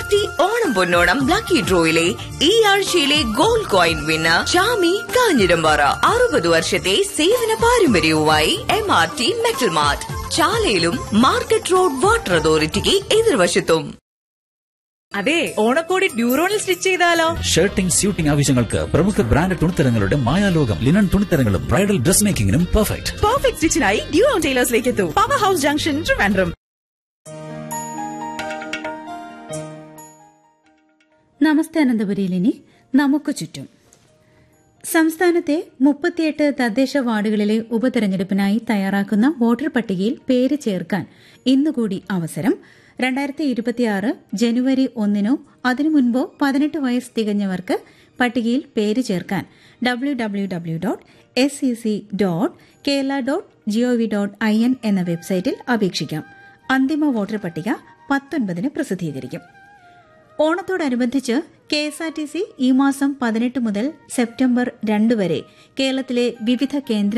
T Onam പൊന്നോണം lucky ഡ്രോയിലെ ഈ ആഴ്ചയിലെ gold coin winner Chami Kanjirampara അറുപത് വർഷത്തെ സേവന പാരമ്പര്യവുമായി M R T metal mart ചാലയിലും മാർക്കറ്റ് റോഡ് വാട്ടർ അതോറിറ്റിക്ക് എതിർവശത്തും അതെ ഓണക്കോടി ഡ്യൂറോണിൽ സ്റ്റിച്ച് ചെയ്താലോ ഷർട്ടിംഗ് സ്യൂട്ടിംഗ് ആവശ്യങ്ങൾക്ക് പ്രമുഖ ബ്രാൻഡ് തുണിത്തരങ്ങളുടെ മായാലോകം ലിനൻ തുണിത്തരങ്ങളും ബ്രൈഡൽ ഡ്രസ് മേക്കിംഗിനും പെർഫെക്റ്റ് പെർഫെക്റ്റ് സ്റ്റിച്ചിനായി ഡ്യൂറോൺ ടൈലേഴ്സിലേക്ക് എത്തൂ പവർ ഹൗസ് ജംഗ്ഷൻ ട്രിവാൻഡ്രം നമസ്തേ അനന്തപുരിയിലിനി നമുക്ക് ചുറ്റും സംസ്ഥാനത്തെ മുപ്പത്തിയെട്ട് തദ്ദേശ വാർഡുകളിലെ ഉപതെരഞ്ഞെടുപ്പിനായി തയ്യാറാക്കുന്ന വോട്ടർ പട്ടികയിൽ പേര് ചേർക്കാൻ ഇന്നുകൂടി അവസരം രണ്ടായിരത്തി ഇരുപത്തിയാറ് ജനുവരി ഒന്നിനോ അതിനു മുൻപോ പതിനെട്ട് വയസ്സ് തികഞ്ഞവർക്ക് പട്ടികയിൽ പേര് ചേർക്കാൻ W W W dot S C C dot Kerala dot GOV dot I N എന്ന വെബ്സൈറ്റിൽ അപേക്ഷിക്കാം അന്തിമ വോട്ടർ പട്ടിക പത്തൊൻപതിന് പ്രസിദ്ധീകരിക്കും ഓണത്തോടനുബന്ധിച്ച് K S R T C ഈ മാസം പതിനെട്ട് മുതൽ സെപ്റ്റംബർ രണ്ട് വരെ കേരളത്തിലെ വിവിധ കേന്ദ്ര